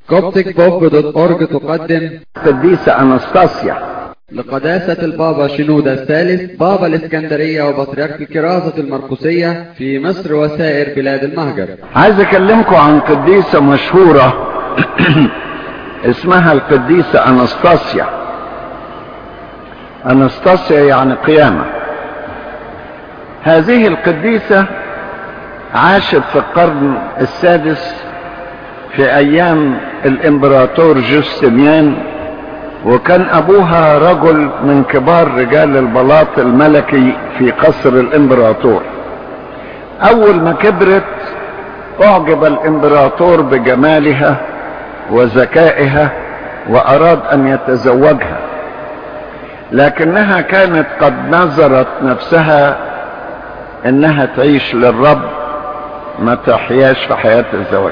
copticbob.org تقدم قديسة أنستاسيا لقداسة البابا شنودة الثالث بابا الإسكندرية وبطريرك الكرازة المرقسية في مصر وسائر بلاد المهجر عايز أكلمكم عن قديسة مشهورة اسمها القديسة أنستاسيا أنستاسيا يعني قيامة هذه القديسة عاشت في القرن السادس في أيام الإمبراطور جوستنيان وكان أبوها رجل من كبار رجال البلاط الملكي في قصر الإمبراطور أول ما كبرت أعجب الإمبراطور بجمالها وذكائها وأراد أن يتزوجها لكنها كانت قد نظرت نفسها انها تعيش للرب ما تحياش في حياة الزواج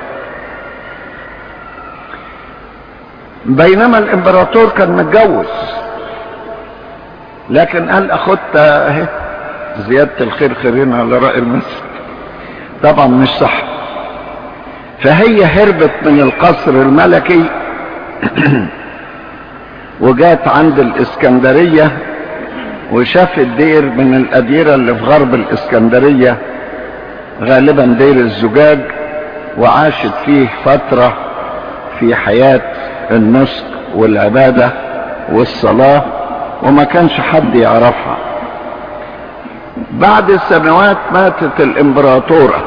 بينما الامبراطور كان متجوز لكن قال اخدت اهي زيادة الخير خيرين على رأي المثل طبعا مش صح فهي هربت من القصر الملكي وجات عند الاسكندرية وشافت دير من الأديرة اللي في غرب الإسكندرية غالبا دير الزجاج وعاشت فيه فترة في حياة النسك والعبادة والصلاة وما كانش حد يعرفها بعد سنوات ماتت الإمبراطورة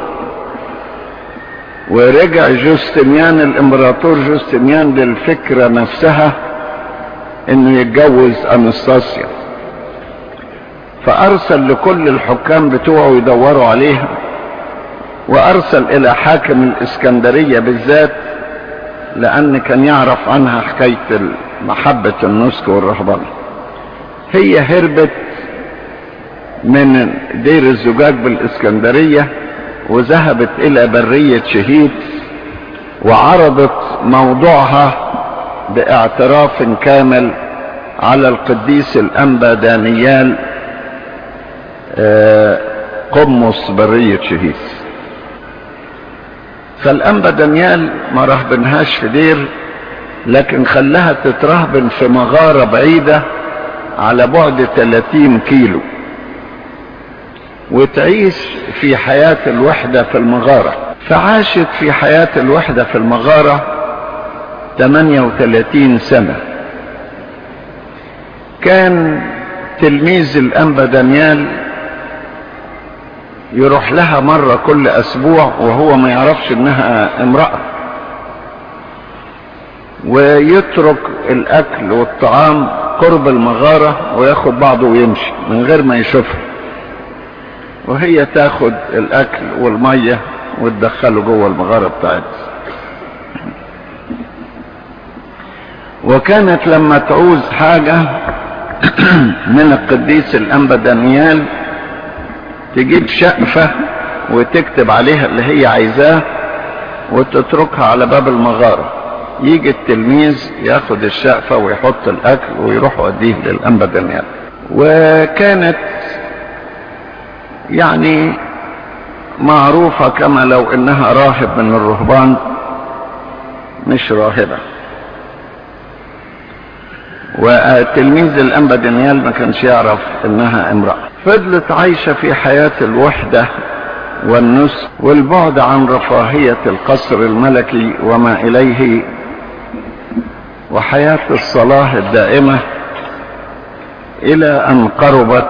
ورجع جوستنيان الإمبراطور جوستنيان للفكرة نفسها انه يتجوز انستاسيا فارسل لكل الحكام بتوعه يدوروا عليها وارسل الى حاكم الاسكندرية بالذات لان كان يعرف عنها حكاية محبة النسك والرهبنة هي هربت من دير الزجاج بالاسكندرية وذهبت الى برية شهيد وعرضت موضوعها باعتراف كامل على القديس الانبا دانيال قمص برية شهيس فالانبا دانيال ما رهبنهاش في دير لكن خلاها تترهبن في مغارة بعيدة على بعد 30 كيلو وتعيش في حياة الوحدة في المغارة فعاشت في حياة الوحدة في المغارة 38 سنة كان تلميذ الأنبا دانيال يروح لها مرة كل أسبوع وهو ما يعرفش إنها امرأة ويترك الأكل والطعام قرب المغارة وياخد بعضه ويمشي من غير ما يشوفها وهي تاخد الأكل والمية وتدخله جوه المغارة بتاعتها وكانت لما تعوز حاجة من القديس الأنبا دانيال تجيب شقفة وتكتب عليها اللي هي عايزاه وتتركها على باب المغارة يجي التلميذ ياخد الشقفة ويحط الأكل ويروح يوديه للأنبا دانيال وكانت يعني معروفة كما لو انها راهب من الرهبان مش راهبة وتلميذ الانبا دانيال ما كانش يعرف انها امرأة فضلت عايشة في حياة الوحدة والنسك والبعد عن رفاهية القصر الملكي وما اليه وحياة الصلاة الدائمة الى ان قربت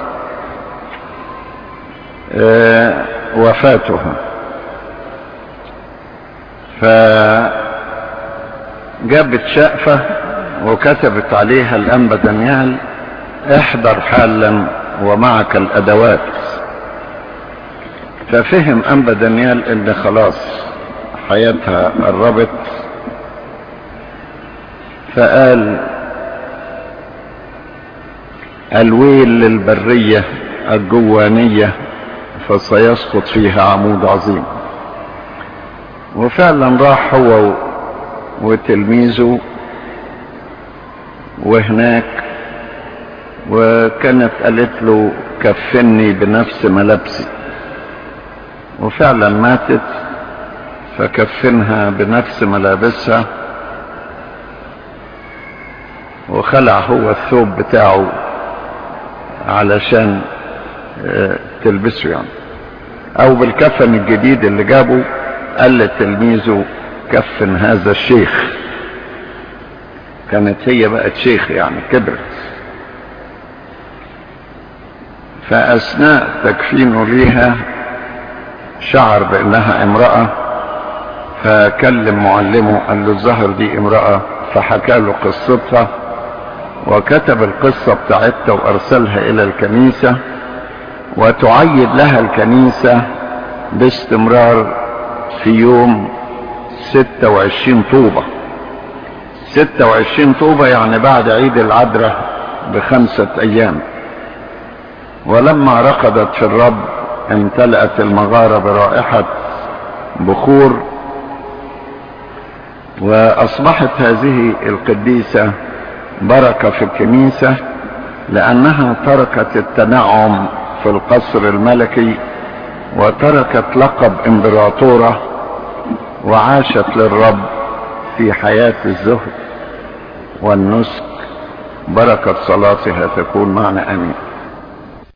وفاتها فجابت شقفة وكتبت عليها الأنبا دانيال احضر حالا ومعك الأدوات ففهم أنبا دانيال ان خلاص حياتها قربت فقال الويل للبرية الجوانية فسيسقط فيها عمود عظيم وفعلا راح هو وتلميذه وهناك وكانت قالت له كفني بنفس ملابسي وفعلا ماتت فكفنها بنفس ملابسها وخلع هو الثوب بتاعه علشان آه، تلبسه يعني او بالكفن الجديد اللي جابه قال لتلميذه كفن هذا الشيخ كانت هي بقت شيخ يعني كبرت فاثناء تكفينه ليها شعر بانها امرأة فكلم معلمه قال له الظهر دي امرأة فحكى له قصتها وكتب القصة بتاعتها وارسلها الى الكنيسة وتعيد لها الكنيسة باستمرار في يوم 26 طوبة 26 طوبة يعني بعد عيد العذراء بخمسة ايام ولما رقدت في الرب امتلأت المغارة برائحة بخور واصبحت هذه القديسة بركة في الكنيسة لانها تركت التنعم في القصر الملكي وتركت لقب امبراطورة وعاشت للرب في حياة الزهد والنسك بركة صلاتها تكون معنا امين